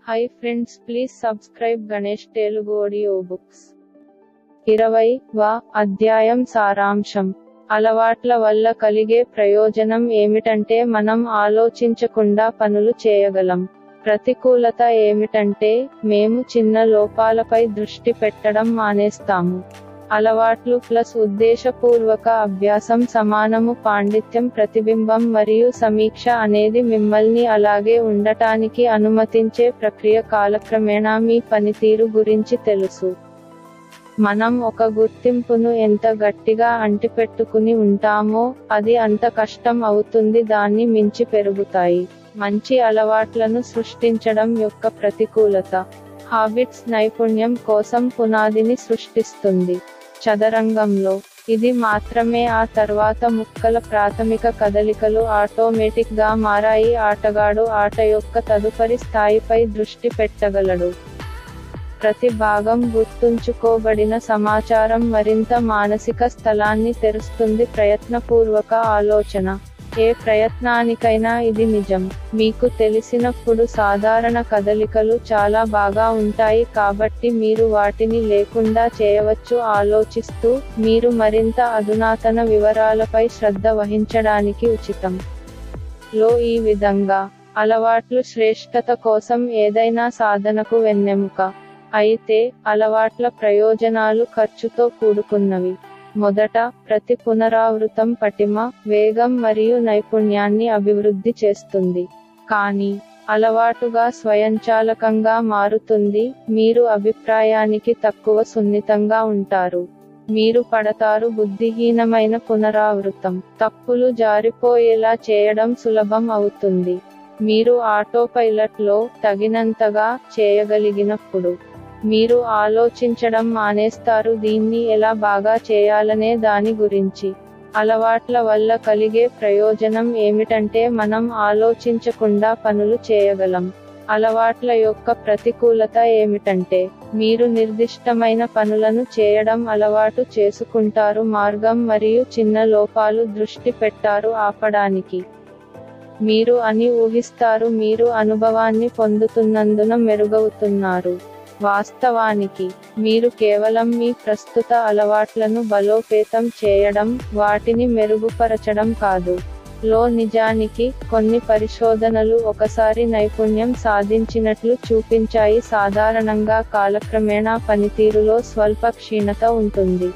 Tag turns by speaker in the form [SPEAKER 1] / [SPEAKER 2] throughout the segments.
[SPEAKER 1] high friends please subscribe Ganesh Telugu audio books ఇరవై వ అధ్యాయం సారాంశం అలవాట్ల వల్ల కలిగే ప్రయోజనం ఏమిటంటే మనం ఆలోచించకుండా పనులు చేయగలం ప్రతికూలత ఏమిటంటే మేము చిన్న లోపాలపై దృష్టి పెట్టడం మానేస్తాము అలవాట్లు ప్లస్ ఉద్దేశపూర్వక అభ్యాసం సమానము పాండిత్యం ప్రతిబింబం మరియు సమీక్ష అనేది మిమ్మల్ని అలాగే ఉండటానికి అనుమతించే ప్రక్రియ కాలక్రమేణా మీ పనితీరు గురించి తెలుసు మనం ఒక గుర్తింపును ఎంత గట్టిగా అంటిపెట్టుకుని ఉంటామో అది అంత కష్టం అవుతుంది దాన్ని మించి పెరుగుతాయి మంచి అలవాట్లను సృష్టించడం యొక్క ప్రతికూలత హాబిట్స్ నైపుణ్యం కోసం పునాదిని సృష్టిస్తుంది చదరంగంలో ఇది మాత్రమే ఆ తర్వాత ముక్కల ప్రాథమిక కదలికలు ఆటోమేటిక్ గా మారాయి ఆటగాడు ఆట యొక్క తదుపరి స్థాయిపై దృష్టి పెట్టగలడు ప్రతి భాగం గుర్తుంచుకోబడిన సమాచారం మరింత మానసిక స్థలాన్ని తెరుస్తుంది ప్రయత్నపూర్వక ఆలోచన ఏ ప్రయత్నానికైనా ఇది నిజం మీకు తెలిసినప్పుడు సాధారణ కదలికలు చాలా బాగా ఉంటాయి కాబట్టి మీరు వాటిని లేకుండా చేయవచ్చు ఆలోచిస్తూ మీరు మరింత అధునాతన వివరాలపై శ్రద్ధ వహించడానికి ఉచితం లో ఈ విధంగా అలవాట్లు శ్రేష్టత కోసం ఏదైనా సాధనకు వెన్నెముక అయితే అలవాట్ల ప్రయోజనాలు ఖర్చుతో కూడుకున్నవి మొదట ప్రతి పునరావృతం పటిమ వేగం మరియు నైపుణ్యాన్ని అభివృద్ధి చేస్తుంది కానీ అలవాటుగా స్వయంచాలకంగా మారుతుంది మీరు అభిప్రాయానికి తక్కువ సున్నితంగా ఉంటారు మీరు పడతారు బుద్ధిహీనమైన పునరావృతం తప్పులు జారిపోయేలా చేయడం సులభం అవుతుంది మీరు ఆటోపైలట్లో తగినంతగా చేయగలిగినప్పుడు మీరు ఆలోచించడం మానేస్తారు దీన్ని ఎలా బాగా చేయాలనే దాని గురించి అలవాట్ల వల్ల కలిగే ప్రయోజనం ఏమిటంటే మనం ఆలోచించకుండా పనులు చేయగలం అలవాట్ల యొక్క ప్రతికూలత ఏమిటంటే మీరు నిర్దిష్టమైన పనులను చేయడం అలవాటు చేసుకుంటారు మార్గం మరియు చిన్న లోపాలు దృష్టి పెట్టారు ఆపడానికి మీరు అని ఊహిస్తారు మీరు అనుభవాన్ని పొందుతున్నందున మెరుగవుతున్నారు వాస్తవానికి మీరు కేవలం మీ ప్రస్తుత అలవాట్లను బలోపేతం చేయడం వాటిని మెరుగుపరచడం కాదు లో నిజానికి కొన్ని పరిశోధనలు ఒకసారి నైపుణ్యం సాధించినట్లు చూపించాయి సాధారణంగా కాలక్రమేణా పనితీరులో స్వల్ప క్షీణత ఉంటుంది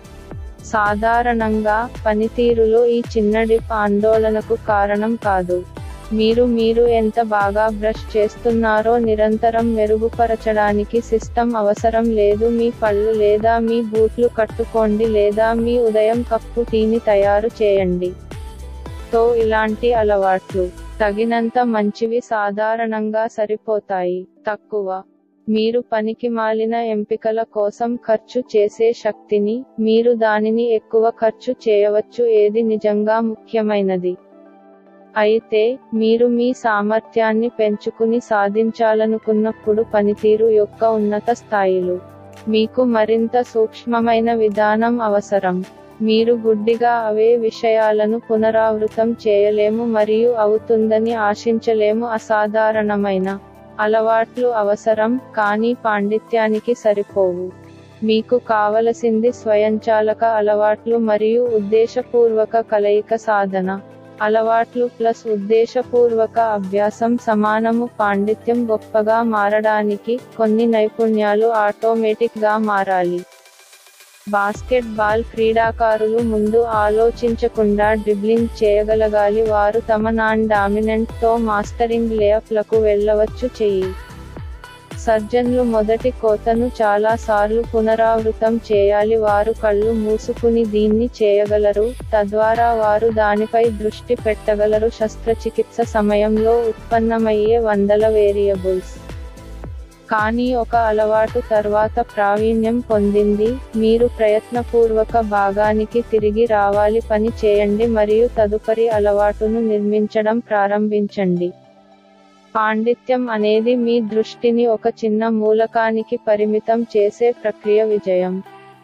[SPEAKER 1] సాధారణంగా పనితీరులో ఈ చిన్న డిప్ ఆందోళనకు కారణం కాదు మీరు మీరు ఎంత బాగా బ్రష్ చేస్తున్నారో నిరంతరం మెరుగుపరచడానికి సిస్టమ్ అవసరం లేదు మీ పళ్ళు లేదా మీ బూట్లు కట్టుకోండి లేదా మీ ఉదయం కప్పు టీని తయారు చేయండి తో ఇలాంటి అలవాట్లు తగినంత మంచివి సాధారణంగా సరిపోతాయి తక్కువ మీరు పనికి మాలిన ఎంపికల కోసం ఖర్చు చేసే శక్తిని మీరు దానిని ఎక్కువ ఖర్చు చేయవచ్చు ఏది నిజంగా ముఖ్యమైనది అయితే మీరు మీ సామర్థ్యాన్ని పెంచుకుని సాధించాలనుకున్నప్పుడు పనితీరు యొక్క ఉన్నత స్థాయిలు మీకు మరింత సూక్ష్మమైన విధానం అవసరం మీరు గుడ్డిగా అవే విషయాలను పునరావృతం చేయలేము మరియు అవుతుందని ఆశించలేము అసాధారణమైన అలవాట్లు అవసరం కానీ పాండిత్యానికి సరిపోవు మీకు కావలసింది స్వయంచాలక అలవాట్లు మరియు ఉద్దేశపూర్వక కలయిక సాధన అలవాట్లు ప్లస్ ఉద్దేశపూర్వక అభ్యాసం సమానము పాండిత్యం గొప్పగా మారడానికి కొన్ని నైపుణ్యాలు ఆటోమేటిక్ గా మారాలి బాస్కెట్ బాల్ క్రీడాకారులు ముందు ఆలోచించకుండా డ్రిబ్లింగ్ చేయగలగాలి వారు తమ నాన్ డామినెంట్ తో మాస్టరింగ్ లేఅప్లకు వెళ్ళవచ్చు చెయ్యి సర్జన్లు మొదటి కోతను చాలా సార్లు పునరావృతం చేయాలి వారు కళ్ళు మూసుకుని దీన్ని చేయగలరు తద్వారా వారు దానిపై దృష్టి పెట్టగలరు శస్త్రచికిత్స సమయంలో ఉత్పన్నమయ్యే వందల వేరియబుల్స్ కానీ ఒక అలవాటు తర్వాత ప్రావీణ్యం పొందింది మీరు ప్రయత్నపూర్వక భాగానికి తిరిగి రావాలి పని చేయండి మరియు తదుపరి అలవాటును నిర్మించడం ప్రారంభించండి పాండిత్యం అనేది మీ దృష్టిని ఒక చిన్న మూలకానికి పరిమితం చేసే ప్రక్రియ విజయం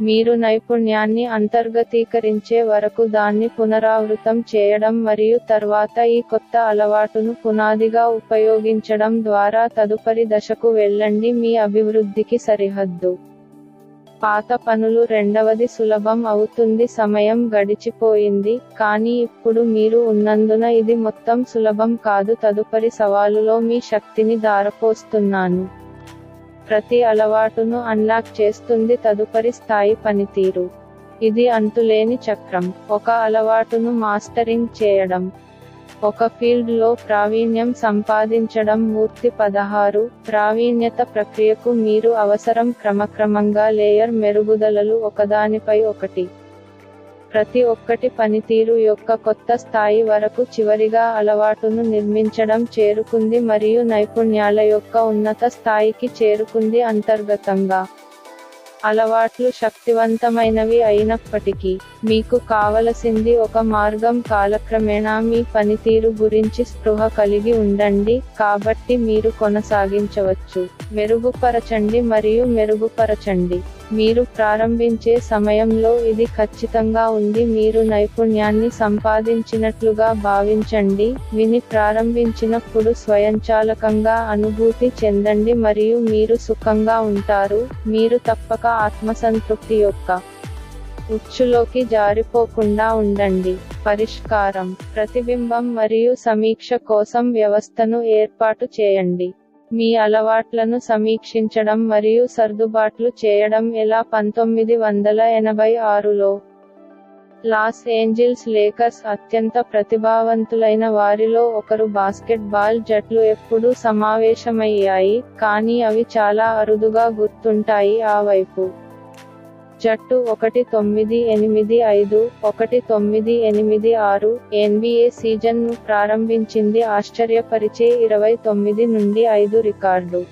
[SPEAKER 1] మీరు నైపుణ్యాన్ని అంతర్గతీకరించే వరకు దాన్ని పునరావృతం చేయడం మరియు తర్వాత ఈ కొత్త అలవాటును పునాదిగా ఉపయోగించడం ద్వారా తదుపరి దశకు వెళ్ళండి మీ అభివృద్ధికి సరిహద్దు పాత పనులు రెండవది సులభం అవుతుంది సమయం గడిచిపోయింది కానీ ఇప్పుడు మీరు ఉన్నందున ఇది మొత్తం సులభం కాదు తదుపరి సవాలులో మీ శక్తిని దారపోస్తున్నాను ప్రతి అలవాటును అన్లాక్ చేస్తుంది తదుపరి స్థాయి పనితీరు ఇది అంతులేని చక్రం ఒక అలవాటును మాస్టరింగ్ చేయడం ఒక ఫీల్డ్ లో ప్రావీణ్యం సంపాదించడం మూర్తి పదహారు ప్రావీణ్యత ప్రక్రియకు మీరు అవసరం క్రమక్రమంగా లేయర్ మెరుగుదలలు ఒకదానిపై ఒకటి ప్రతి ఒక్కటి పనితీరు యొక్క కొత్త స్థాయి వరకు చివరిగా అలవాటును నిర్మించడం చేరుకుంది మరియు నైపుణ్యాల యొక్క ఉన్నత స్థాయికి చేరుకుంది అంతర్గతంగా అలవాట్లు శక్తివంతమైనవి అయినప్పటికీ మీకు కావలసింది ఒక మార్గం కాలక్రమేణా మీ పనితీరు గురించి స్పృహ కలిగి ఉండండి కాబట్టి మీరు కొనసాగించవచ్చు మెరుగుపరచండి మరియు మెరుగుపరచండి మీరు ప్రారంభించే సమయంలో ఇది ఖచ్చితంగా ఉంది మీరు నైపుణ్యాన్ని సంపాదించినట్లుగా భావించండి విని ప్రారంభించినప్పుడు స్వయంచాలకంగా అనుభూతి చెందండి మరియు మీరు సుఖంగా ఉంటారు మీరు తప్పక ఆత్మసంతృప్తి యొక్క ఉచ్చులోకి జారిపోకుండా ఉండండి పరిష్కారం ప్రతిబింబం మరియు సమీక్ష కోసం వ్యవస్థను ఏర్పాటు చేయండి మీ అలవాట్లను సమీక్షించడం మరియు సర్దుబాట్లు చేయడం ఎలా పంతొమ్మిది వందల ఎనభై ఆరులో లాస్ ఏంజిల్స్ లేకర్స్ అత్యంత ప్రతిభావంతులైన వారిలో ఒకరు బాస్కెట్ బాల్ జట్లు ఎప్పుడూ సమావేశమయ్యాయి కానీ అవి చాలా అరుదుగా గుర్తుంటాయి ఆ వైపు జట్టు ఒకటి తొమ్మిది ఎనిమిది ఐదు ఒకటి తొమ్మిది ఎనిమిది ఆరు ఎన్బిఏ సీజన్ ను ప్రారంభించింది ఆశ్చర్యపరిచే ఇరవై తొమ్మిది నుండి ఐదు రికార్డు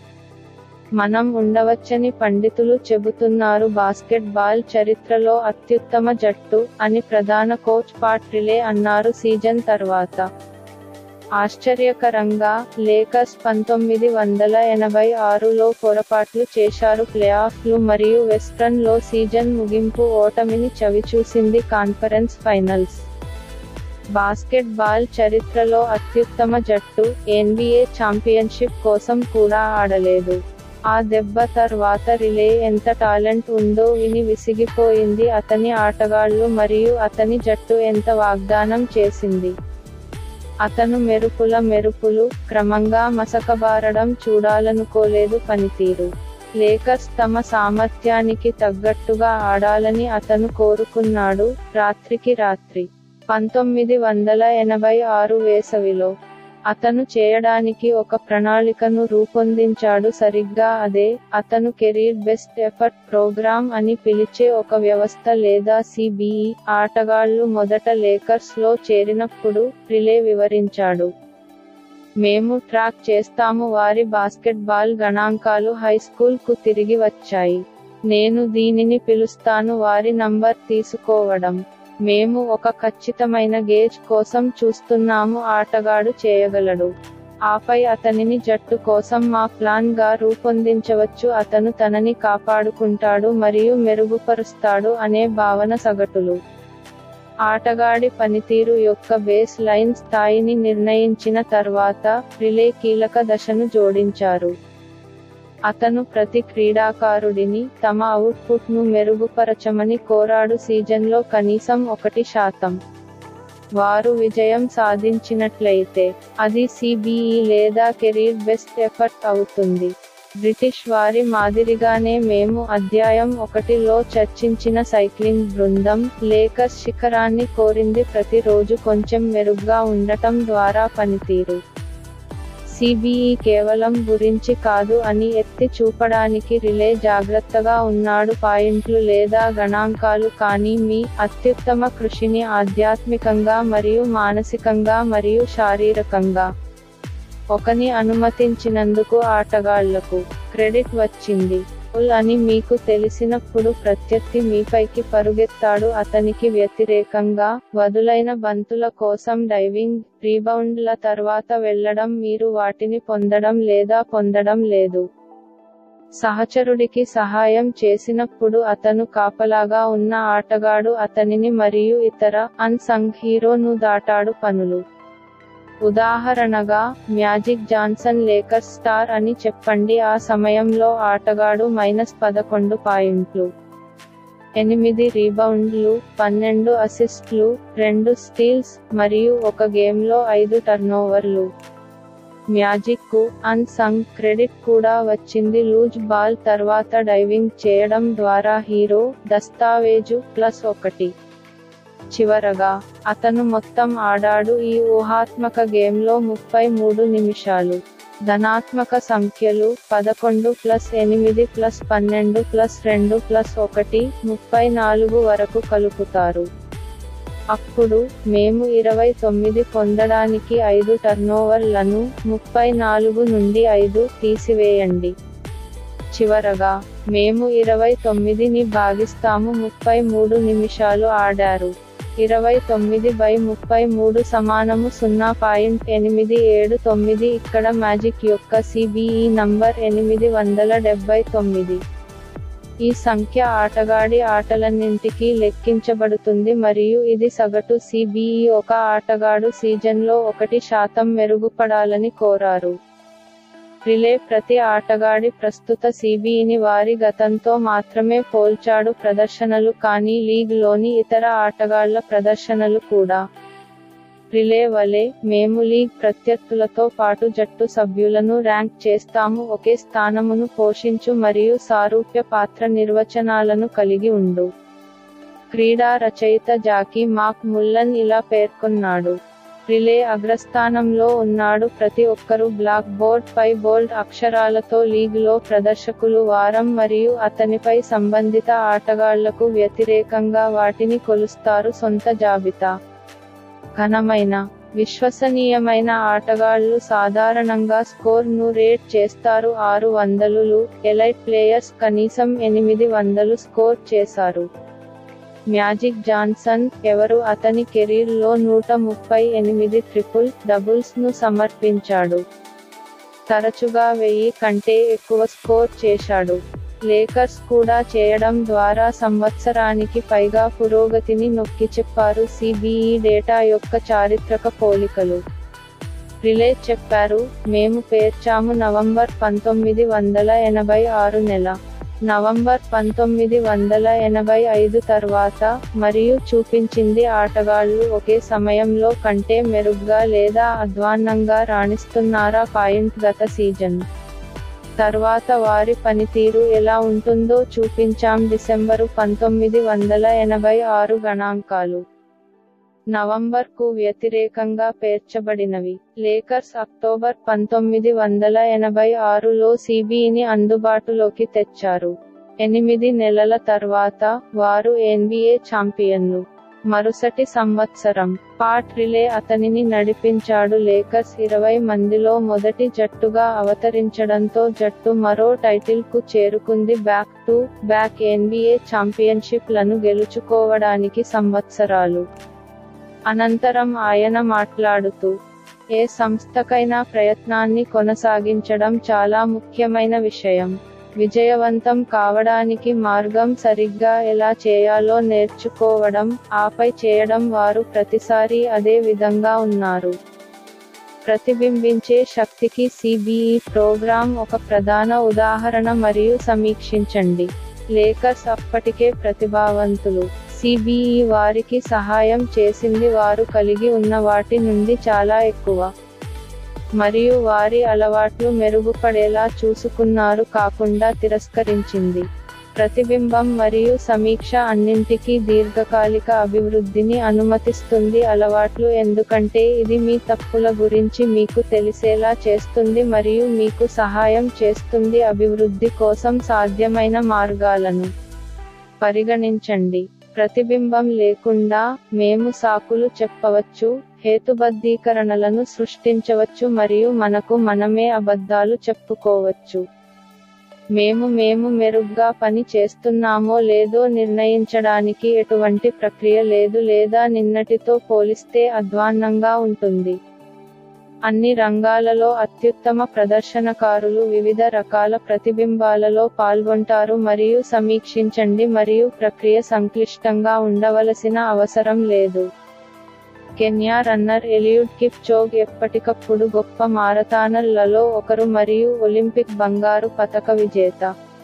[SPEAKER 1] మనం ఉండవచ్చని పండితులు చెబుతున్నారు బాస్కెట్ బాల్ చరిత్రలో అత్యుత్తమ జట్టు అని ప్రధాన కోచ్ పాట్ రిలే అన్నారు సీజన్ తర్వాత ఆశ్చర్యకరంగా లేకర్స్ పంతొమ్మిది వందల ఎనభై ఆరులో పొరపాట్లు చేశారు ప్లేఆఫ్లు మరియు వెస్ట్రన్ లో సీజన్ ముగింపు ఓటమిని చవిచూసింది కాన్ఫరెన్స్ ఫైనల్స్ బాస్కెట్ బాల్ చరిత్రలో అత్యుత్తమ జట్టు ఎన్బిఏ ఛాంపియన్షిప్ కోసం కూడా ఆడలేదు ఆ దెబ్బ తర్వాత రిలే ఎంత టాలెంట్ ఉందో విని విసిగిపోయింది అతని ఆటగాళ్లు మరియు అతని జట్టు ఎంత వాగ్దానం చేసింది అతను మెరుపుల మెరుపులు క్రమంగా మసకబారడం చూడాలనుకోలేదు పనితీరు లేకర్స్ తమ సామర్థ్యానికి తగ్గట్టుగా ఆడాలని అతను కోరుకున్నాడు రాత్రికి రాత్రి పంతొమ్మిది వందల ఎనభై ఆరు వేసవిలో అతను చేయడానికి ఒక ప్రణాళికను రూపొందించాడు సరిగ్గా అదే అతను కెరీర్ బెస్ట్ ఎఫర్ట్ ప్రోగ్రామ్ అని పిలిచే ఒక వ్యవస్థ లేదా సిబిఈ ఆటగాళ్లు మొదట లేకర్స్ లో చేరినప్పుడు రిలే వివరించాడు మేము ట్రాక్ చేస్తాము వారి బాస్కెట్బాల్ గణాంకాలు హై స్కూల్ కు తిరిగి వచ్చాయి నేను దీనిని పిలుస్తాను వారి నంబర్ తీసుకోవడం మేము ఒక ఖచ్చితమైన గేజ్ కోసం చూస్తున్నాము ఆటగాడు చేయగలడు ఆపై అతనిని జట్టు కోసం మా ప్లాన్ గా రూపొందించవచ్చు అతను తనని కాపాడుకుంటాడు మరియు మెరుగుపరుస్తాడు అనే భావన సగటులు ఆటగాడి పనితీరు యొక్క బేస్ లైన్ స్థాయిని నిర్ణయించిన తర్వాత రిలే కీలక దశను జోడించారు అతను ప్రతి క్రీడాకారుడిని తమ అవుట్పుట్ ను మెరుగుపరచమని కోరాడు సీజన్లో కనీసం ఒకటి శాతం వారు విజయం సాధించినట్లయితే అది సిబిఈ లేదా కెరీర్ బెస్ట్ ఎఫర్ట్ అవుతుంది బ్రిటిష్ వారి మాదిరిగానే మేము అధ్యాయం ఒకటిలో చర్చించిన సైక్లింగ్ బృందం లేకర్స్ శిఖరాన్ని కోరింది ప్రతిరోజు కొంచెం మెరుగ్గా ఉండటం ద్వారా పనితీరు సిబిఈ కేవలం గురించి కాదు అని ఎత్తి చూపడానికి రిలే జాగ్రత్తగా ఉన్నాడు పాయింట్లు లేదా గణాంకాలు కానీ మీ అత్యుత్తమ కృషిని ఆధ్యాత్మికంగా మరియు మానసికంగా మరియు శారీరకంగా ఒకని అనుమతించినందుకు ఆటగాళ్లకు క్రెడిట్ వచ్చింది ఉల్ అని మీకు తెలిసినప్పుడు ప్రత్యర్థి మీపైకి పరుగెత్తాడు అతనికి వ్యతిరేకంగా వదులైన బంతుల కోసం డైవింగ్ రీబౌండ్ల తర్వాత వెళ్లడం మీరు వాటిని పొందడం లేదా పొందడం లేదు సహచరుడికి సహాయం చేసినప్పుడు అతను కాపలాగా ఉన్న ఆటగాడు అతనిని మరియు ఇతర అన్సంగ్ హీరోను దాటాడు పనులు ఉదాహరణగా మ్యాజిక్ జాన్సన్ లేకర్స్ స్టార్ అని చెప్పండి ఆ సమయంలో ఆటగాడు మైనస్ పదకొండు పాయింట్లు ఎనిమిది రీబౌండ్లు పన్నెండు అసిస్ట్లు రెండు స్టీల్స్ మరియు ఒక గేమ్లో ఐదు టర్నోవర్లు మ్యాజిక్ కు అన్ సంగ్ క్రెడిట్ కూడా వచ్చింది లూజ్ బాల్ తర్వాత డైవింగ్ చేయడం ద్వారా హీరో దస్తావేజు ప్లస్ ఒకటి చివరగా అతను మొత్తం ఆడాడు ఈ ఊహాత్మక గేమ్లో ముప్పై మూడు నిమిషాలు ధనాత్మక సంఖ్యలు పదకొండు ప్లస్ ఎనిమిది ప్లస్ పన్నెండు ప్లస్ రెండు ప్లస్ ఒకటి ముప్పై నాలుగు వరకు కలుపుతారు అప్పుడు మేము ఇరవై తొమ్మిది పొందడానికి ఐదు టర్నోవర్లను ముప్పై నాలుగు నుండి ఐదు తీసివేయండి చివరగా మేము ఇరవై తొమ్మిదిని భాగిస్తాము ముప్పై మూడు నిమిషాలు ఆడారు ఇరవై తొమ్మిది బై ముప్పై మూడు సమానము సున్నా పాయింట్ ఎనిమిది ఏడు తొమ్మిది ఇక్కడ మ్యాజిక్ యొక్క సిబిఈ నంబర్ ఎనిమిది వందల డెబ్బై తొమ్మిది ఈ సంఖ్య ఆటగాడి ఆటలన్నింటికీ లెక్కించబడుతుంది మరియు ఇది సగటు సిబిఈ ఒక ఆటగాడు సీజన్లో ఒకటి శాతం మెరుగుపడాలని కోరారు రిలే ప్రతి ఆటగాడి ప్రస్తుత సిబిఈని వారి గతంతో మాత్రమే పోల్చాడు ప్రదర్శనలు కానీ లీగ్ లోని ఇతర ఆటగాళ్ల ప్రదర్శనలు కూడా రిలే వలె మేము లీగ్ ప్రత్యర్థులతో పాటు జట్టు సభ్యులను ర్యాంక్ చేస్తాము ఒకే స్థానమును పోషించు మరియు సారూప్య పాత్ర నిర్వచనాలను కలిగి ఉండు క్రీడా రచయిత జాకీ మాక్ ముల్లన్ ఇలా పేర్కొన్నాడు రిలే అగ్రస్థానంలో ఉన్నాడు ప్రతి ఒక్కరూ బ్లాక్ బోర్డ్ పై బోల్డ్ అక్షరాలతో లీగ్ లో ప్రదర్శకులు వారం మరియు అతనిపై సంబంధిత ఆటగాళ్లకు వ్యతిరేకంగా వాటిని కొలుస్తారు సొంత జాబితా ఘనమైన విశ్వసనీయమైన ఆటగాళ్లు సాధారణంగా స్కోర్ ను రేట్ చేస్తారు ఆరు వందలులు ఎలైట్ ప్లేయర్స్ కనీసం ఎనిమిది వందలు స్కోర్ చేశారు మ్యాజిక్ జాన్సన్ ఎవరు అతని కెరీర్ లో నూట ముప్పై ఎనిమిది ట్రిపుల్ డబుల్స్ ను సమర్పించాడు తరచుగా వెయ్యి కంటే ఎక్కువ స్కోర్ చేశాడు లేకర్స్ కూడా చేయడం ద్వారా సంవత్సరానికి పైగా పురోగతిని నొక్కి చెప్పారు సిబిఈ డేటా యొక్క చారిత్రక పోలికలు రిలే చెప్పారు మేము పేర్చాము నవంబర్ పంతొమ్మిది వందల ఎనభై ఆరు నెల నవంబర్ పంతొమ్మిది వందల ఎనభై ఐదు తర్వాత మరియు చూపించింది ఆటగాళ్లు ఒకే సమయంలో కంటే మెరుగ్గా లేదా అధ్వాన్నంగా రాణిస్తున్నారా పాయింట్ గత సీజన్ తర్వాత వారి పనితీరు ఎలా ఉంటుందో చూపించాం డిసెంబరు పంతొమ్మిది వందల ఎనభై ఆరు గణాంకాలు నవంబర్ కు వ్యతిరేకంగా పేర్చబడినవి లేకర్స్ అక్టోబర్ పంతొమ్మిది వందల ఎనభై ఆరులో సిబిని అందుబాటులోకి తెచ్చారు ఎనిమిది నెలల తర్వాత వారు ఎన్బిఏ ఛాంపియన్లు మరుసటి సంవత్సరం పాట్ రిలే అతనిని నడిపించాడు లేకర్స్ ఇరవై మందిలో మొదటి జట్టుగా అవతరించడంతో జట్టు మరో టైటిల్ కు చేరుకుంది back to back NBA championship లను గెలుచుకోవడానికి సంవత్సరాలు అనంతరం ఆయన మాట్లాడుతూ ఏ సంస్థకైనా ప్రయత్నాన్ని కొనసాగించడం చాలా ముఖ్యమైన విషయం విజయవంతం కావడానికి మార్గం సరిగ్గా ఎలా చేయాలో నేర్చుకోవడం ఆపై చేయడం వారు ప్రతిసారీ అదే విధంగా ఉన్నారు ప్రతిబింబించే శక్తికి సిబిఈ ప్రోగ్రాం ఒక ప్రధాన ఉదాహరణ మరియు సమీక్షించండి లేకర్స్ అప్పటికే ప్రతిభావంతులు సిబిఈ వారికి సహాయం చేసింది వారు కలిగి ఉన్న వాటి నుండి చాలా ఎక్కువ మరియు వారి అలవాట్లు మెరుగుపడేలా చూసుకున్నారు కాకుండా తిరస్కరించింది ప్రతిబింబం మరియు సమీక్ష అన్నింటికీ దీర్ఘకాలిక అభివృద్ధిని అనుమతిస్తుంది అలవాట్లు ఎందుకంటే ఇది మీ తప్పుల గురించి మీకు తెలిసేలా చేస్తుంది మరియు మీకు సహాయం చేస్తుంది అభివృద్ధి కోసం సాధ్యమైన మార్గాలను పరిగణించండి ప్రతిబింబం లేకుండా మేము సాకులు చెప్పవచ్చు హేతుబద్ధీకరణలను సృష్టించవచ్చు మరియు మనకు మనమే అబద్ధాలు చెప్పుకోవచ్చు మేము మేము మెరుగ్గా పని చేస్తున్నామో లేదో నిర్ణయించడానికి ఎటువంటి ప్రక్రియ లేదు లేదా నిన్నటితో పోలిస్తే అధ్వాన్నంగా ఉంటుంది అన్ని రంగాలలో అత్యుత్తమ ప్రదర్శనకారులు వివిధ రకాల ప్రతిబింబాలలో పాల్గొంటారు మరియు సమీక్షించండి మరియు ప్రక్రియ సంక్లిష్టంగా ఉండవలసిన అవసరం లేదు Kenya runner Eliud Kipchoge ఎప్పటికప్పుడు గొప్ప మారథానర్లలో ఒకరు మరియు ఒలింపిక్ బంగారు పతక విజేత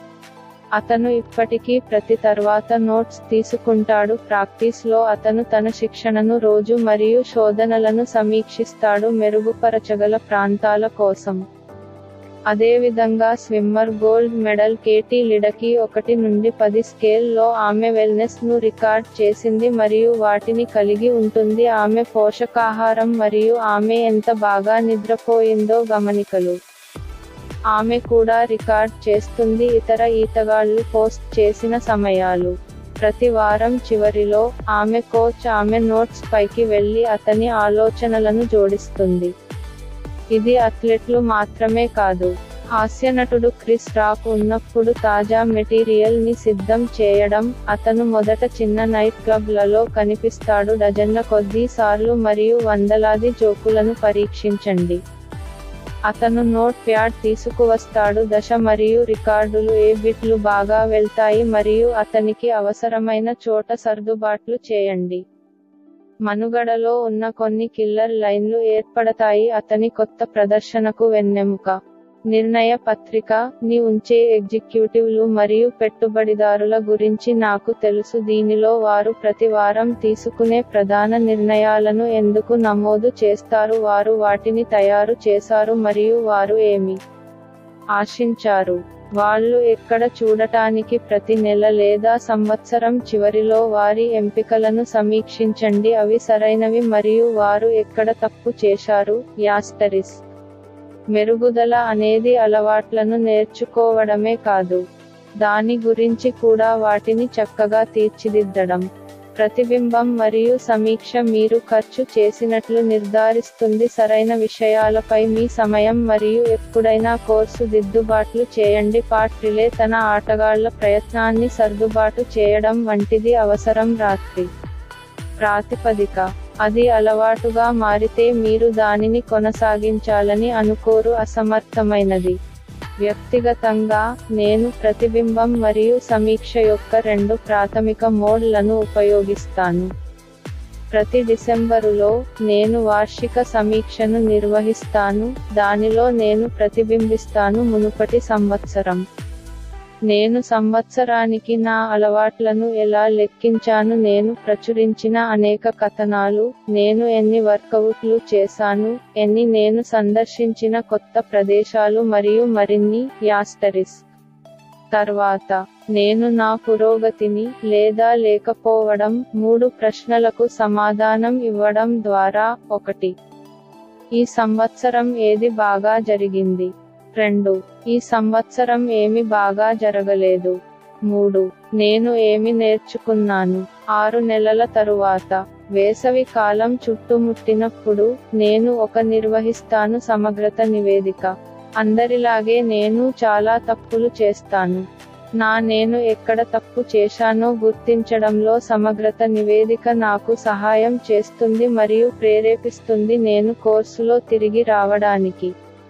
[SPEAKER 1] అతను ఇప్పటికీ ప్రతి తర్వాత నోట్స్ తీసుకుంటాడు ప్రాక్టీస్ లో అతను తన శిక్షణను రోజు మరియు శోధనలను సమీక్షిస్తాడు మెరుగుపరచగల ప్రాంతాల కోసం అదేవిధంగా స్విమ్మర్ గోల్డ్ మెడల్ కేటీ లిడకి ఒకటి నుండి పది స్కేల్లో ఆమె వెల్నెస్ ను రికార్డ్ చేసింది మరియు వాటిని కలిగి ఉంటుంది ఆమె పోషకాహారం మరియు ఆమె ఎంత బాగా నిద్రపోయిందో గమనికలు ఆమె కూడా రికార్డ్ చేస్తుంది ఇతర ఈతగాళ్లు పోస్ట్ చేసిన సమయాలు ప్రతి వారం చివరిలో ఆమె కోచ్ ఆమె నోట్స్ పైకి వెళ్లి అతని ఆలోచనలను జోడిస్తుంది ఇది అథ్లెట్లు మాత్రమే కాదు హాస్యనటుడు క్రిస్ రాక్ ఉన్నప్పుడు తాజా మెటీరియల్ ని సిద్ధం చేయడం అతను మొదట చిన్న నైట్ క్లబ్లలో కనిపిస్తాడు డజన్ల కొద్దీ సార్లు మరియు వందలాది జోకులను పరీక్షించండి అతను నోట్ ప్యాడ్ తీసుకువస్తాడు దశ మరియు రికార్డులు ఏ బిట్లు బాగా వెళ్తాయి మరియు అతనికి అవసరమైన చోట సర్దుబాట్లు చేయండి మనుగడలో ఉన్న కొన్ని కిల్లర్ లైన్లు ఏర్పడతాయి అతని కొత్త ప్రదర్శనకు వెన్నెముక నిర్ణయ పత్రిక ని ఉంచే ఎగ్జిక్యూటివ్లు మరియు పెట్టుబడిదారుల గురించి నాకు తెలుసు దీనిలో వారు ప్రతి వారం తీసుకునే ప్రధాన నిర్ణయాలను ఎందుకు నమోదు చేస్తారు వారు వాటిని తయారు చేశారు మరియు వారు ఏమి ఆశించారు వాళ్ళు ఎక్కడ చూడటానికి ప్రతి నెల లేదా సంవత్సరం చివరిలో వారి ఎంపికలను సమీక్షించండి అవి సరైనవి మరియు వారు ఎక్కడ తప్పు చేశారు యాస్టరిస్ మెరుగుదల అనేది అలవాట్లను నేర్చుకోవడమే కాదు దాని గురించి కూడా వాటిని చక్కగా తీర్చిదిద్దడం ప్రతిబింబం మరియు సమీక్ష మీరు ఖర్చు చేసినట్లు నిర్ధారిస్తుంది సరైన విషయాలపై మీ సమయం మరియు ఎప్పుడైనా కోర్సు దిద్దుబాట్లు చేయండి పాట్ రిలే తన ఆటగాళ్ల ప్రయత్నాన్ని సర్దుబాటు చేయడం వంటిది అవసరం రాత్రి ప్రాతిపదిక అది అలవాటుగా మారితే మీరు దానిని కొనసాగించాలని అనుకోరు అసమర్థమైనది వ్యక్తిగతంగా నేను ప్రతిబింబం మరియు సమీక్ష యొక్క రెండు ప్రాథమిక మోడ్లను ఉపయోగిస్తాను ప్రతి డిసెంబరులో నేను వార్షిక సమీక్షను నిర్వహిస్తాను దానిలో నేను ప్రతిబింబిస్తాను మునుపటి సంవత్సరం నేను సంవత్సరానికి నా అలవాట్లను ఎలా లెక్కించాను నేను ప్రచురించిన అనేక కథనాలు నేను ఎన్ని వర్కౌట్లు చేశాను ఎన్ని నేను సందర్శించిన కొత్త ప్రదేశాలు మరియు మరిన్ని యాస్టరిస్ తర్వాత నేను నా పురోగతిని లేదా లేకపోవడం మూడు ప్రశ్నలకు సమాధానం ఇవ్వడం ద్వారా ఒకటి ఈ సంవత్సరం ఏది బాగా జరిగింది రెండు ఈ సంవత్సరం ఏమి బాగా జరగలేదు మూడు నేను ఏమి నేర్చుకున్నాను ఆరు నెలల తరువాత వేసవి కాలం చుట్టుముట్టినప్పుడు నేను ఒక నిర్వహిస్తాను సమగ్రత నివేదిక అందరిలాగే నేను చాలా తప్పులు చేస్తాను నా నేను ఎక్కడ తప్పు చేశానో గుర్తించడంలో సమగ్రత నివేదిక నాకు సహాయం చేస్తుంది మరియు ప్రేరేపిస్తుంది నేను కోర్సులో తిరిగి రావడానికి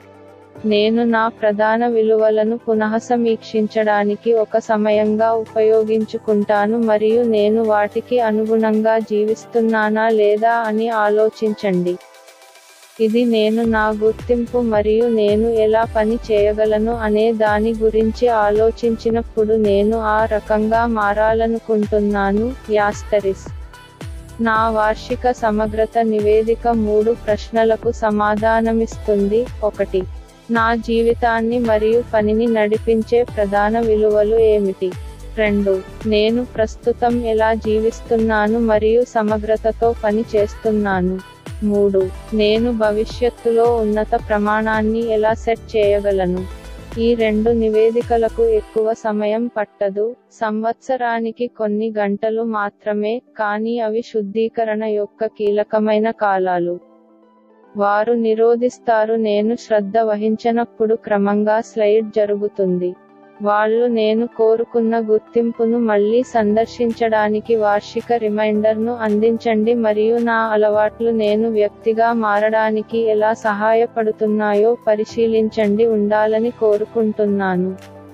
[SPEAKER 1] నేను నా ప్రధాన విలువలను పునఃసమీక్షించడానికి ఒక సమయంగా ఉపయోగించుకుంటాను మరియు నేను వాటికి అనుగుణంగా జీవిస్తున్నానా లేదా అని ఆలోచించండి ఇది నేను నా గుర్తింపు మరియు నేను ఎలా పని చేయగలను అనే దాని గురించి ఆలోచించినప్పుడు నేను ఆ రకంగా మారాలనుకుంటున్నాను యాస్టరిస్ నా వార్షిక సమగ్రత నివేదిక మూడు ప్రశ్నలకు సమాధానమిస్తుంది ఒకటి నా జీవితాన్ని మరియు పనిని నడిపించే ప్రధాన విలువలు ఏమిటి రెండు నేను ప్రస్తుతం ఎలా జీవిస్తున్నాను మరియు సమగ్రతతో పని చేస్తున్నాను మూడు నేను భవిష్యత్తులో ఉన్నత ప్రమాణాన్ని ఎలా సెట్ చేయగలను ఈ రెండు నివేదికలకు ఎక్కువ సమయం పట్టదు సంవత్సరానికి కొన్ని గంటలు మాత్రమే కానీ అవి శుద్ధీకరణ యొక్క కీలకమైన కాలాలు వారు నిరోధిస్తారు నేను శ్రద్ధ వహించనప్పుడు క్రమంగా స్లైడ్ జరుగుతుంది వాళ్ళు నేను కోరుకున్న గుర్తింపును మళ్ళీ సందర్శించడానికి వార్షిక రిమైండర్ను అందించండి మరియు నా అలవాట్లు నేను వ్యక్తిగా మారడానికి ఎలా సహాయపడుతున్నాయో పరిశీలించండి ఉండాలని కోరుకుంటున్నాను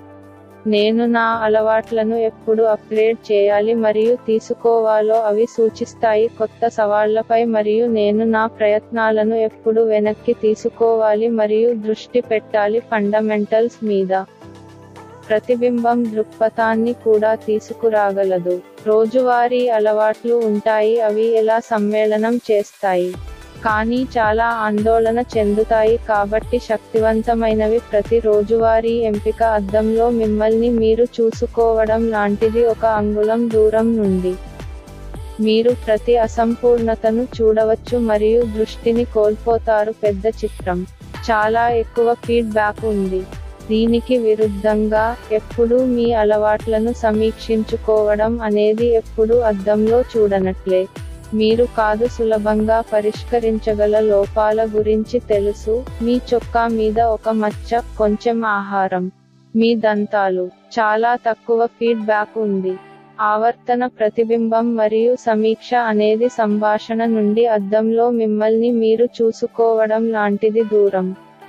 [SPEAKER 1] నేను నా అలవాట్లను ఎప్పుడు అప్గ్రేడ్ చేయాలి మరియు తీసుకోవాలో అవి సూచిస్తాయి కొత్త సవాళ్లపై మరియు నేను నా ప్రయత్నాలను ఎప్పుడు వెనక్కి తీసుకోవాలి మరియు దృష్టి పెట్టాలి ఫండమెంటల్స్ మీద ప్రతిబింబం దృక్పథాన్ని కూడా తీసుకురాగలదు రోజువారీ అలవాట్లు ఉంటాయి అవి ఎలా సమ్మేళనం చేస్తాయి కానీ చాలా ఆందోళన చెందుతాయి కాబట్టి శక్తివంతమైనవి ప్రతి రోజువారీ ఎంపిక అద్దంలో మిమ్మల్ని మీరు చూసుకోవడం లాంటిది ఒక అంగుళం దూరం నుండి మీరు ప్రతి అసంపూర్ణతను చూడవచ్చు మరియు దృష్టిని కోల్పోతారు పెద్ద చిత్రం చాలా ఎక్కువ ఫీడ్బ్యాక్ ఉంది దీనికి విరుద్ధంగా ఎప్పుడూ మీ అలవాట్లను సమీక్షించుకోవడం అనేది ఎప్పుడూ అద్దంలో చూడనట్లే మీరు కాదు సులభంగా పరిష్కరించగల లోపాల గురించి తెలుసు మీ చొక్కా మీద ఒక మచ్చ కొంచెం ఆహారం మీ దంతాలు చాలా తక్కువ ఫీడ్బ్యాక్ ఉంది ఆవర్తన ప్రతిబింబం మరియు సమీక్ష అనేది సంభాషణ నుండి అద్దంలో మిమ్మల్ని మీరు చూసుకోవడం లాంటిది దూరం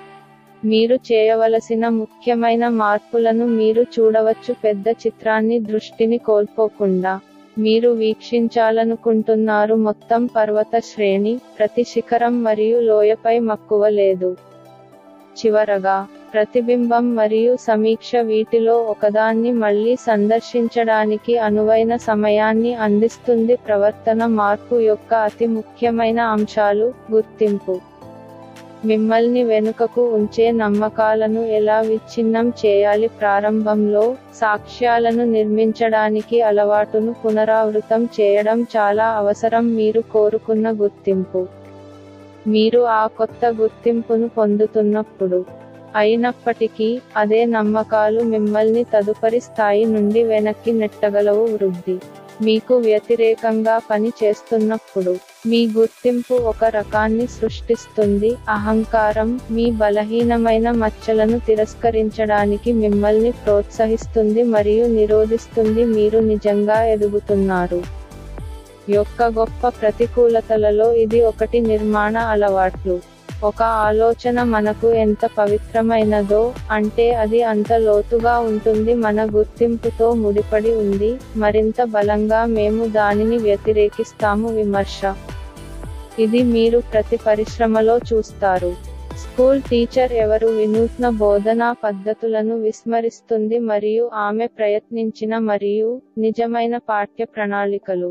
[SPEAKER 1] మీరు చేయవలసిన ముఖ్యమైన మార్పులను మీరు చూడవచ్చు పెద్ద చిత్రాన్ని దృష్టిని కోల్పోకుండా మీరు వీక్షించాలనుకుంటున్నారు మొత్తం పర్వత శ్రేణి ప్రతి శిఖరం మరియు లోయపై మక్కువ లేదు చివరగా ప్రతిబింబం మరియు సమీక్ష వీటిలో ఒకదాన్ని మళ్ళీ సందర్శించడానికి అనువైన సమయాన్ని అందిస్తుంది ప్రవర్తన మార్పు యొక్క అతి ముఖ్యమైన అంశాలు గుర్తింపు మిమ్మల్ని వెనుకకు ఉంచే నమ్మకాలను ఎలా విచ్ఛిన్నం చేయాలి ప్రారంభంలో సాక్ష్యాలను నిర్మించడానికి అలవాటును పునరావృతం చేయడం చాలా అవసరం మీరు కోరుకున్న గుర్తింపు మీరు ఆ కొత్త గుర్తింపును పొందుతున్నప్పుడు అయినప్పటికీ అదే నమ్మకాలు మిమ్మల్ని తదుపరి స్థాయి నుండి వెనక్కి నెట్టగలవు వృద్ధి మీకు వ్యతిరేకంగా పని చేస్తున్నప్పుడు మీ గుర్తింపు ఒక రకాన్ని సృష్టిస్తుంది అహంకారం మీ బలహీనమైన మచ్చలను తిరస్కరించడానికి మిమ్మల్ని ప్రోత్సహిస్తుంది మరియు నిరోధిస్తుంది మీరు నిజంగా ఎదుగుతున్నారు యొక్క గొప్ప ప్రతికూలతలలో ఇది ఒకటి నిర్మాణ అలవాట్లు ఒక ఆలోచన మనకు ఎంత పవిత్రమైనదో అంటే అది అంత లోతుగా ఉంటుంది మన గుర్తింపుతో ముడిపడి ఉంది మరింత బలంగా మేము దానిని వ్యతిరేకిస్తాము విమర్శ ఇది మీరు ప్రతి పరిశ్రమలో చూస్తారు స్కూల్ టీచర్ ఎవరు వినూత్న బోధనా పద్ధతులను విస్మరిస్తుంది మరియు ఆమె ప్రయత్నించిన మరియు నిజమైన పాఠ్య ప్రణాళికలు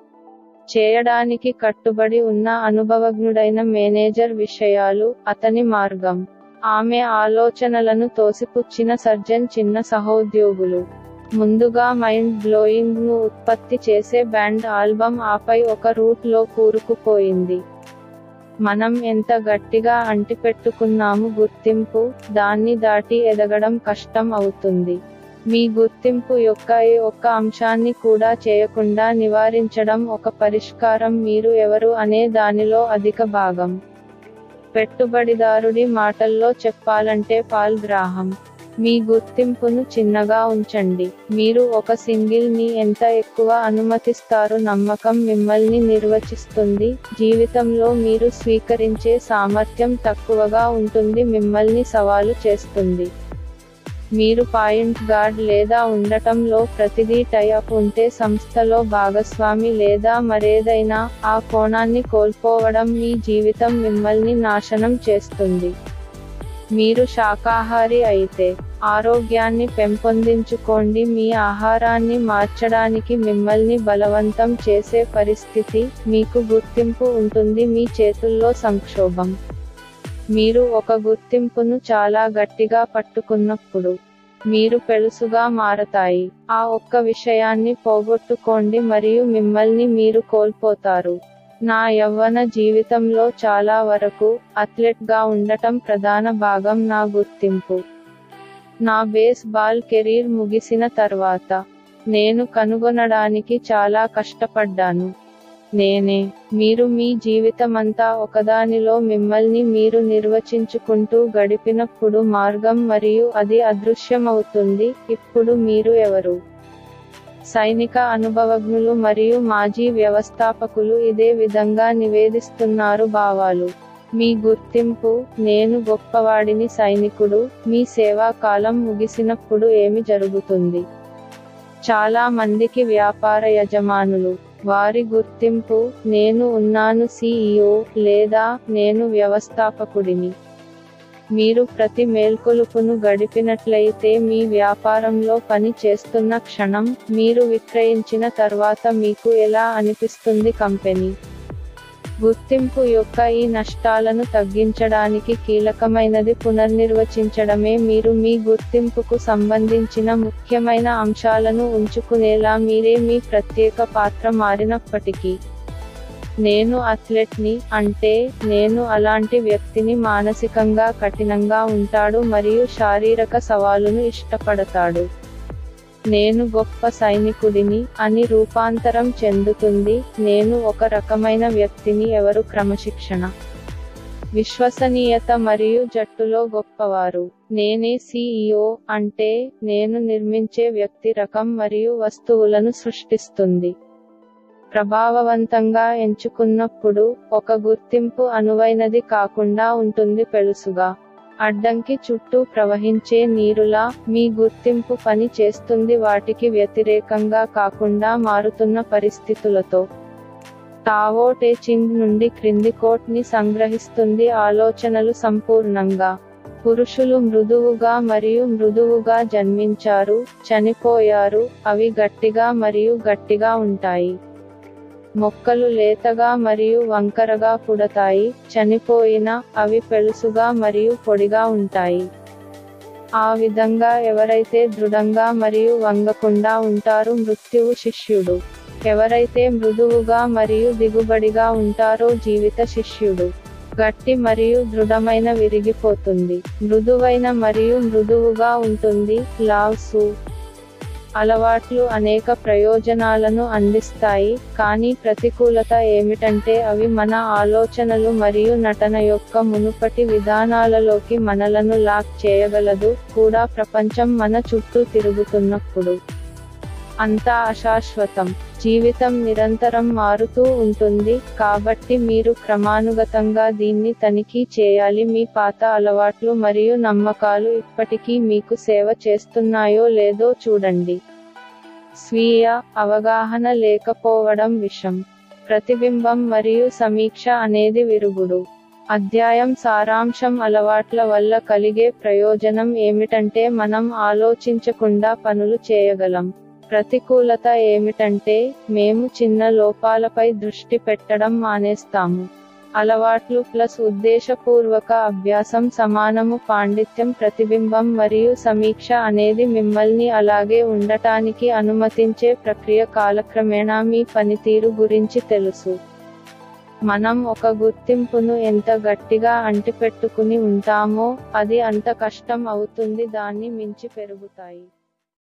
[SPEAKER 1] చేయడానికి కట్టుబడి ఉన్న అనుభవజ్ఞుడైన మేనేజర్ విషయాలు అతని మార్గం ఆమె ఆలోచనలను తోసిపుచ్చిన సర్జన్ చిన్న సహోద్యోగులు ముందుగా మైండ్ బ్లోయింగ్ ను ఉత్పత్తి చేసే బ్యాండ్ ఆల్బమ్ ఆపై ఒక రూట్ లో కూరుకుపోయింది మనం ఎంత గట్టిగా అంటిపెట్టుకున్నాము గుర్తింపు దాన్ని దాటి ఎదగడం కష్టం అవుతుంది మీ గుర్తింపు యొక్క ఏ ఒక్క అంశాన్ని కూడా చేయకుండా నివారించడం ఒక పరిష్కారం మీరు ఎవరు అనే దానిలో అధిక భాగం పెట్టుబడిదారుడి మాటల్లో చెప్పాలంటే పాల్ గ్రాహం మీ గుర్తింపును చిన్నగా ఉంచండి మీరు ఒక సింగిల్ ని ఎంత ఎక్కువ అనుమతిస్తారు నమ్మకం మిమ్మల్ని నిర్వచిస్తుంది జీవితంలో మీరు స్వీకరించే సామర్థ్యం తక్కువగా ఉంటుంది మిమ్మల్ని సవాలు చేస్తుంది మీరు పాయింట్ గార్డ్ లేదా ఉండటంలో ప్రతిదీ టైఅప్ ఉంటే సంస్థలో భాగస్వామి లేదా మరేదైనా ఆ కోణాన్ని కోల్పోవడం మీ జీవితం మిమ్మల్ని నాశనం చేస్తుంది మీరు శాకాహారి అయితే ఆరోగ్యాన్ని పెంపొందించుకోండి మీ ఆహారాన్ని మార్చడానికి మిమ్మల్ని బలవంతం చేసే పరిస్థితి మీకు గుర్తింపు ఉంటుంది మీ చేతుల్లో సంక్షోభం మీరు ఒక గుర్తింపును చాలా గట్టిగా పట్టుకున్నప్పుడు మీరు పెళుసుగా మారతాయి ఆ ఒక్క విషయాన్ని పోగొట్టుకోండి మరియు మిమ్మల్ని మీరు కోల్పోతారు నా యవ్వన జీవితంలో చాలా వరకు అథ్లెట్గా ఉండటం ప్రధాన భాగం నా గుర్తింపు నా బేస్ బాల్ కెరీర్ ముగిసిన తర్వాత నేను కనుగొనడానికి చాలా కష్టపడ్డాను నేనే మీరు మీ జీవితమంతా ఒకదానిలో మిమ్మల్ని మీరు నిర్వచించుకుంటూ గడిపినప్పుడు మార్గం మరియు అది అదృశ్యమవుతుంది ఇప్పుడు మీరు ఎవరు సైనిక అనుభవజ్ఞులు మరియు మాజీ వ్యవస్థాపకులు ఇదే విధంగా నివేదిస్తున్నారు భావాలు మీ గుర్తింపు నేను గొప్పవాడిని సైనికుడు మీ సేవా కాలం ముగిసినప్పుడు ఏమి జరుగుతుంది చాలా మందికి వ్యాపార యజమానులు వారి గుర్తింపు నేను ఉన్నాను సిఇఓ లేదా నేను వ్యవస్థాపకుడిని మీరు ప్రతి మేల్కొలుపును గడిపినట్లయితే మీ వ్యాపారంలో పని చేస్తున్న క్షణం మీరు విక్రయించిన తర్వాత మీకు ఎలా అనిపిస్తుంది కంపెనీ గుర్తింపు యొక్క ఈ నష్టాలను తగ్గించడానికి కీలకమైనది పునర్నిర్వచించడమే మీరు మీ గుర్తింపుకు సంబంధించిన ముఖ్యమైన అంశాలను ఉంచుకునేలా మీరే మీ ప్రత్యేక పాత్ర మారినప్పటికీ నేను అథ్లెట్ని అంటే నేను అలాంటి వ్యక్తిని మానసికంగా కఠినంగా ఉంటాడు మరియు శారీరక సవాలును ఇష్టపడతాడు నేను గొప్ప సైనికుడిని అని రూపాంతరం చెందుతుంది నేను ఒక రకమైన వ్యక్తిని ఎవరు క్రమశిక్షణ విశ్వసనీయత మరియు జట్టులో గొప్పవారు నేనే సిఇఓ అంటే నేను నిర్మించే వ్యక్తి రకం మరియు వస్తువులను సృష్టిస్తుంది ప్రభావవంతంగా ఎంచుకున్నప్పుడు ఒక గుర్తింపు అనువైనది కాకుండా ఉంటుంది పెలుసుగా అడ్డంకి చుట్టూ ప్రవహించే నీరులా మీ గుర్తింపు పని చేస్తుంది వాటికి వ్యతిరేకంగా కాకుండా మారుతున్న పరిస్థితులతో టావో టీచింగ్ నుండి క్రింది కోట్ ని సంగ్రహిస్తుంది ఆలోచనలు సంపూర్ణంగా పురుషులు మృదువుగా మరియు మృదువుగా జన్మించారు చనిపోయారు అవి గట్టిగా మరియు గట్టిగా ఉంటాయి మొక్కలు లేతగా మరియు వంకరగా పుడతాయి చనిపోయిన అవి పెళుసుగా మరియు పొడిగా ఉంటాయి ఆ విధంగా ఎవరైతే దృఢంగా మరియు వంగకుండా ఉంటారు మృత్యువు శిష్యుడు ఎవరైతే మృదువుగా మరియు దిగుబడిగా ఉంటారో జీవిత శిష్యుడు గట్టి మరియు దృఢమైన విరిగిపోతుంది మృదువైన మరియు మృదువుగా ఉంటుంది లావ్సు అలవాట్లు అనేక ప్రయోజనాలను అందిస్తాయి కానీ ప్రతికూలత ఏమిటంటే అవి మన ఆలోచనలు మరియు నటన యొక్క మునుపటి విధానాలలోకి మనలను లాక్ చేయగలదు కూడా ప్రపంచం మన చుట్టూ తిరుగుతున్నప్పుడు అంతా అశాశ్వతం జీవితం నిరంతరం మారుతూ ఉంటుంది కాబట్టి మీరు క్రమానుగతంగా దీన్ని తనిఖీ చేయాలి మీ పాత అలవాట్లు మరియు నమ్మకాలు ఇప్పటికీ మీకు సేవ చేస్తున్నాయో లేదో చూడండి స్వీయ అవగాహన లేకపోవడం విషం ప్రతిబింబం మరియు సమీక్ష అనేది విరుగుడు అధ్యాయం సారాంశం అలవాట్ల వల్ల కలిగే ప్రయోజనం ఏమిటంటే మనం ఆలోచించకుండా పనులు చేయగలం ప్రతికూలత ఏమిటంటే మేము చిన్న లోపాలపై దృష్టి పెట్టడం మానేస్తాము అలవాట్లు ప్లస్ ఉద్దేశపూర్వక అభ్యాసం సమానము పాండిత్యం ప్రతిబింబం మరియు సమీక్ష అనేది మిమ్మల్ని అలాగే ఉండటానికి అనుమతించే ప్రక్రియ కాలక్రమేణా మీ పనితీరు గురించి తెలుసు మనం ఒక గుర్తింపును ఎంత గట్టిగా అంటిపెట్టుకుని ఉంటామో అది అంత కష్టం అవుతుంది దాన్ని మించి పెరుగుతాయి